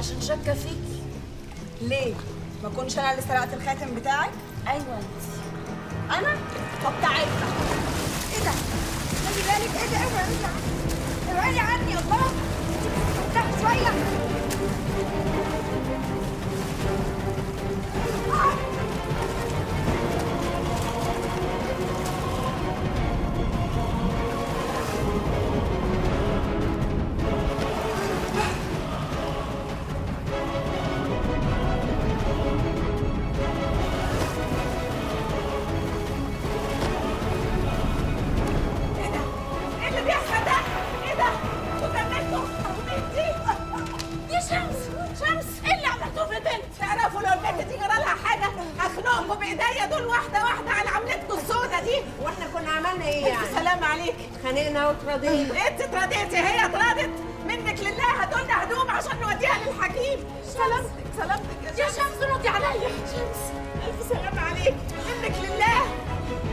عشان شاكه فيك ليه؟ ما كنتش انا اللي سرقت الخاتم بتاعك؟ ايوه انت انا؟ طب تعالي ايه ده؟ خلي بالك ايه ده؟ ابعدي عني ابعدي عني الله تحت شويه ايه ده؟ ايه اللي بيحصل ده؟ ايه ده؟ وجننتوا بنتي يا شمس شمس ايه اللي عملتوه في البنت؟ تعرفوا لو البنت دي جرى لها حاجه اخنقكم بايديا دول واحده واحده على عملتكم السودة دي واحنا كنا عملنا ايه يعني؟ الف سلام عليك اتخانقنا واتراضينا انت اتراضيتي هي اتراضت منك لله هاتولنا هدوم عشان نوديها للحكيم سلامتك سلامتك يا شمس يا شمس ردي عليا شمس الف سلام عليك منك لله